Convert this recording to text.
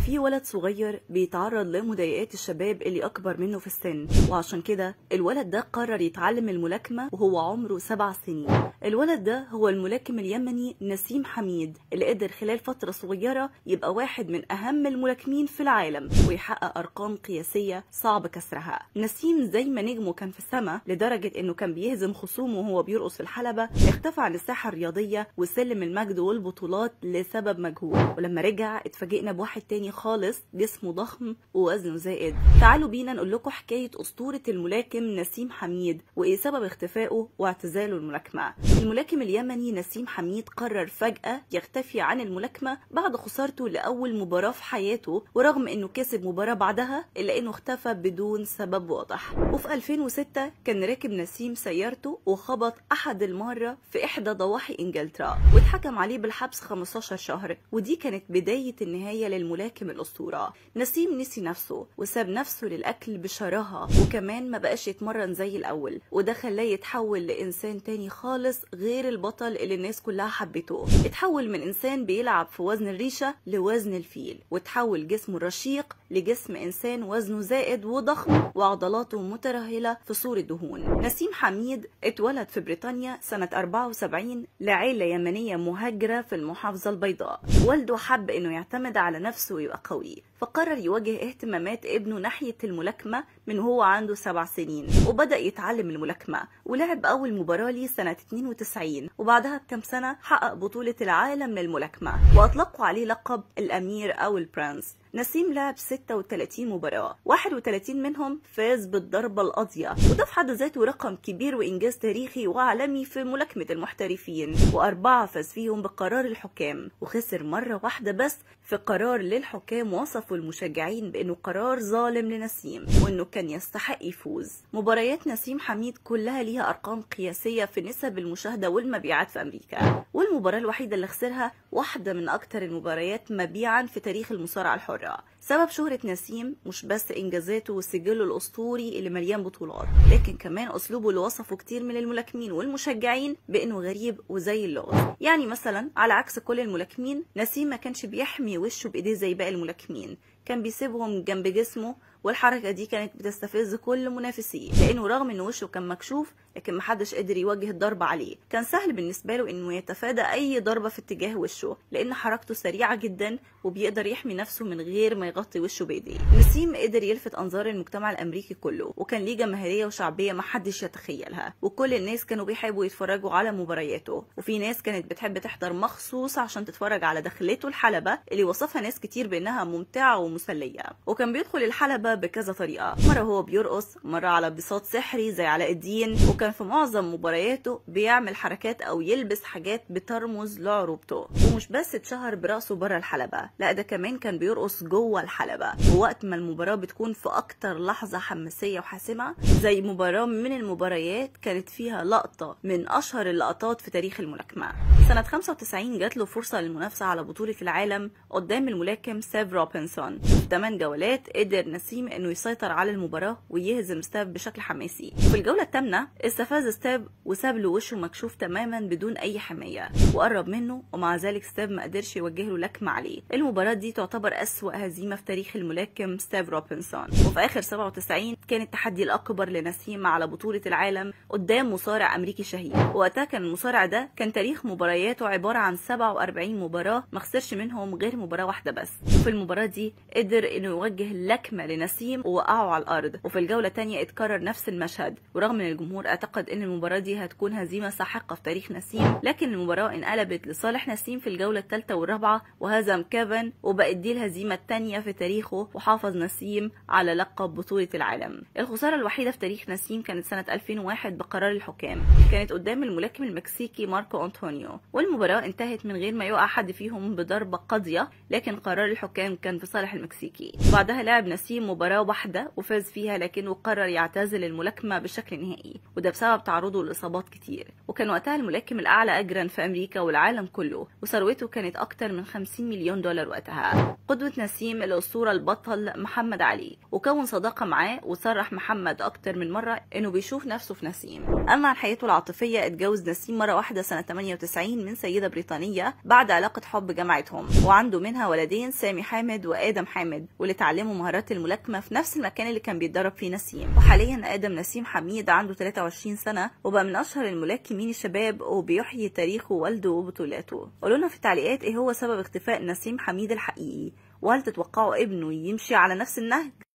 في ولد صغير بيتعرض لمضايقات الشباب اللي أكبر منه في السن وعشان كده الولد ده قرر يتعلم الملاكمة وهو عمره سبع سنين الولد ده هو الملاكم اليمني نسيم حميد اللي قدر خلال فترة صغيرة يبقى واحد من أهم الملاكمين في العالم ويحقق أرقام قياسية صعب كسرها نسيم زي ما نجمه كان في السماء لدرجة إنه كان بيهزم خصومه وهو بيرقص في الحلبة اختفى عن الساحة الرياضية وسلم المجد والبطولات لسبب مجهول ولما رجع اتفاجئنا بواحد تاني خالص جسمه ضخم ووزنه زائد تعالوا بينا نقول لكم حكاية أسطورة الملاكم نسيم حميد وإيه سبب اختفائه واعتزاله الملاكمة الملاكم اليمني نسيم حميد قرر فجأة يختفي عن الملاكمة بعد خسارته لأول مباراة في حياته ورغم إنه كسب مباراة بعدها إلا إنه اختفى بدون سبب واضح وفي 2006 كان راكب نسيم سيارته وخبط أحد المرة في إحدى ضواحي إنجلترا واتحكم عليه بالحبس 15 شهر ودي كانت بداية النهاية للملاكم الأسطورة نسيم نسي نفسه وساب نفسه للأكل بشراهة وكمان ما بقاش يتمرن زي الأول وده خلاه يتحول لإنسان تاني خالص غير البطل اللي الناس كلها حبته اتحول من إنسان بيلعب في وزن الريشة لوزن الفيل وتحول جسمه الرشيق لجسم إنسان وزنه زائد وضخم وعضلاته مترهلة في صورة دهون نسيم حميد اتولد في بريطانيا سنة 74 لعيلة يمنية مهاجرة في المحافظة البيضاء والده حب انه يعتمد على نفسه ويبقى قوي فقرر يوجه اهتمامات ابنه ناحية الملاكمة من هو عنده سبع سنين وبدأ يتعلم الملاكمة ولعب أول مباراة ليه سنة 92 وبعدها بكم سنة حقق بطولة العالم للملاكمة وأطلقوا عليه لقب الأمير أو البرنس نسيم لعب 36 مباراة 31 منهم فاز بالضربة القاضية وده في حد ذاته رقم كبير وإنجاز تاريخي وعالمي في ملاكمة المحترفين وأربعة فاز فيهم بقرار الحكام وخسر مرة واحدة بس في قرار للحكام وصفوا المشجعين بأنه قرار ظالم لنسيم وأنه كان يستحق يفوز مباريات نسيم حميد كلها ليها أرقام قياسية في نسب المشاهدة والمبيعات في أمريكا والمباراة الوحيدة اللي خسرها واحدة من أكثر المباريات مبيعا في تاريخ المصارعة الحرة سبب شهرة نسيم مش بس إنجازاته وسجله الأسطوري اللي مليان بطولات لكن كمان أسلوبه اللي وصفه كتير من الملاكمين والمشجعين بأنه غريب وزي اللغز يعني مثلا على عكس كل الملاكمين نسيم ما كانش بيحمي وشه بإيديه زي باقي الملاكمين كان بيسيبهم جنب جسمه والحركة دي كانت بتستفز كل منافسيه لأنه رغم إن وشه كان مكشوف لكن محدش قدر يوجه الضربة عليه كان سهل بالنسبة له إنه يتفادى أي ضربة في اتجاه وشه لأن حركته سريعة جدا وبيقدر يحمي نفسه من غير ما يغطي وشه بإيديه نسيم قدر يلفت أنظار المجتمع الأمريكي كله وكان ليه جماهيرية وشعبية محدش يتخيلها وكل الناس كانوا بيحبوا يتفرجوا على مبارياته وفي ناس كانت بتحب تحضر مخصوص عشان تتفرج على دخلته الحلبة اللي وصفها ناس كتير بأنها ممتعة ومسلية وكان بيدخل الحلبة بكذا طريقة مرة هو بيرقص مرة على بساط سحري زي علاء الدين وكان في معظم مبارياته بيعمل حركات أو يلبس حاجات بترمز لعروبته ومش بس اتشهر برقصه بره الحلبة لا ده كمان كان بيرقص جوه الحلبة ووقت ما المباراة بتكون في أكتر لحظة حماسية وحاسمة زي مباراة من المباريات كانت فيها لقطة من أشهر اللقطات في تاريخ الملاكمة سنة 95 جات له فرصة للمنافسة على بطولة العالم قدام الملاكم سيف روبنسون في 8 جولات قدر نسيم انه يسيطر على المباراة ويهزم ستاف بشكل حماسي في الجولة الثامنة استفاز ستاف وساب له وشه مكشوف تماما بدون اي حماية وقرب منه ومع ذلك ستاف ما قدرش يوجه له لكمة عليه المباراة دي تعتبر أسوأ هزيمة في تاريخ الملاكم ستاف روبنسون وفي آخر 97 كان التحدي الأكبر لنسيم على بطولة العالم قدام مصارع أمريكي شهير وقتها كان المصارع ده كان تاريخ مبارياته عبارة عن 47 مباراة ما خسرش منهم غير مباراة واحدة بس وفي المباراة دي قدر انه يوجه لكمة لنسيم ووقعه على الأرض وفي الجولة الثانية اتكرر نفس المشهد ورغم ان الجمهور اعتقد ان المباراة دي هتكون هزيمة ساحقة في تاريخ نسيم لكن المباراة انقلبت لصالح نسيم في الجولة الثالثة والرابعة وهزم كيفن وبقت دي الهزيمة الثانية في تاريخه وحافظ نسيم على لقب بطولة العالم الخسارة الوحيدة في تاريخ نسيم كانت سنة 2001 بقرار الحكام كانت قدام الملاكم المكسيكي ماركو أنطونيو والمباراة انتهت من غير ما يقع حد فيهم بضربة قاضية لكن قرار الحكام كان في صالح المكسيكي بعدها لعب نسيم مباراة واحدة وفاز فيها لكنه قرر يعتزل الملاكمة بشكل نهائي وده بسبب تعرضه لإصابات كتير وكان وقتها الملاكم الأعلى أجرا في أمريكا والعالم كله وثروته كانت أكتر من 50 مليون دولار وقتها قدوة نسيم اللي الأسطورة البطل محمد علي وكون صداقة معاه وصرح محمد أكتر من مرة إنه بيشوف نفسه في نسيم أما عن حياته العاطفية اتجوز نسيم مرة واحدة سنة 98 من سيدة بريطانية بعد علاقة حب جمعتهم وعنده منها ولدين سامي حامد وآدم حامد واللي اتعلموا مهارات الملاكمة في نفس المكان اللي كان بيتدرب فيه نسيم وحاليا آدم نسيم حميد عنده 23 سنة وبقى من أشهر الملاكمين الشباب وبيحيي تاريخه والده وبطولاته قولوا لنا في التعليقات ايه هو سبب اختفاء نسيم حميد الحقيقي وهل تتوقعوا ابنه يمشي على نفس النهج